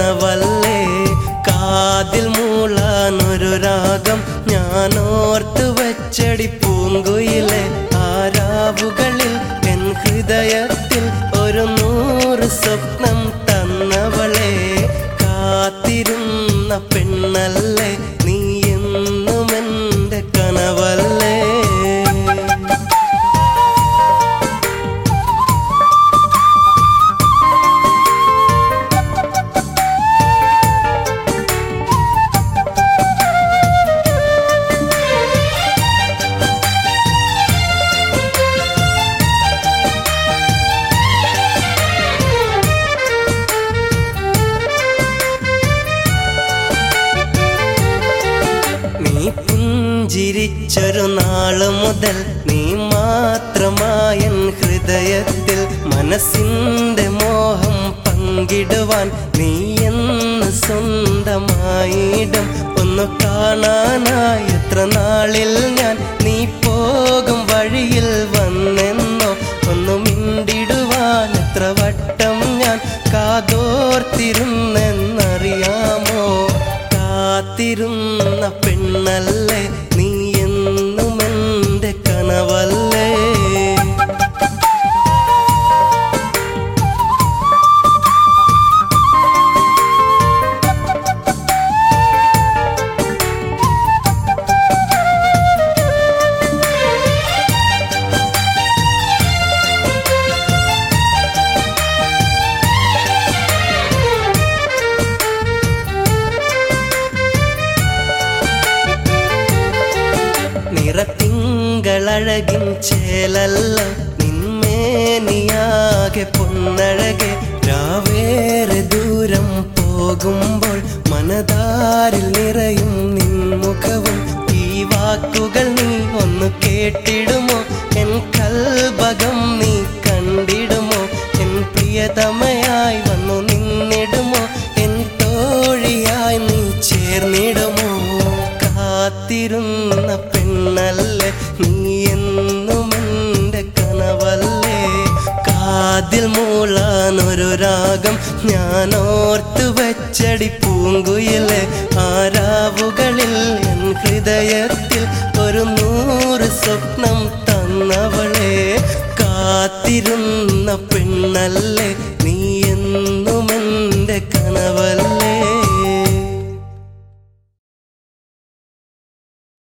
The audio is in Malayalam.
കനവല്ലേ കാതിൽ മൂളാനൊരു രാഗം ഞാൻ ഓർത്തു വച്ചടി പൂങ്കുയിലെ ആരാവുകളിൽ എൻ ഹൃദയത്തിൽ ഒരു നൂറ് സ്വപ്നം തന്നവളെ കാത്തിരുന്ന പെണ്ണല്ലേ നീ എന്നും എൻ്റെ കനവല്ലേ നീ പുഞ്ചിരിച്ചൊരു നാള് മുതൽ നീ മാത്രമായൻ ഹൃദയത്തിൽ മനസ്സിന്റെ മോഹം പങ്കിടുവാൻ നീ എന്ന് സ്വന്തമായിടും ഒന്ന് കാണാനായി എത്ര നാളിൽ ഞാൻ നീ പോകും വഴിയിൽ വന്നെന്നോ ഒന്ന് മിണ്ടിടുവാൻ എത്ര വട്ടം ഞാൻ കാതോർത്തിരുന്നെന്നറിയാമോ കാത്തിരുന്ന പെണ്ണല്ലേ നീ എന്നും എൻ്റെ കനവല്ലേ നിറത്തിങ്കളഴകിൻ ചേലല്ല നിന്മേനിയാകെ പൊന്നഴകെ രാവേറെ ദൂരം പോകുമ്പോൾ മനതാരിൽ നിറയും നിൻമുഖവും ഈ വാക്കുകൾ നീ ഒന്ന് കേട്ടിടുമോ എൻ കൽഭകം നീ കണ്ടിടുമോ എൻ പ്രിയതമയായി വന്നു നിന്നിടുമോ എൻ തോഴിയായി നീ ചേർന്നിടുമോ കാത്തിരുന്ന പെണ്ണല്ലേ നീ എന്നും എൻ്റെ കനവല്ലേ കാതിൽ മൂളാനൊരു രാഗം ഞാൻ ഓർത്തു വെച്ചടി പൂങ്കുയിലെ ആരാവുകളിൽ എൻ ഹൃദയത്തിൽ ഒരു നൂറ് സ്വപ്നം തന്നവളെ കാത്തിരുന്ന പെണ്ണല്ലേ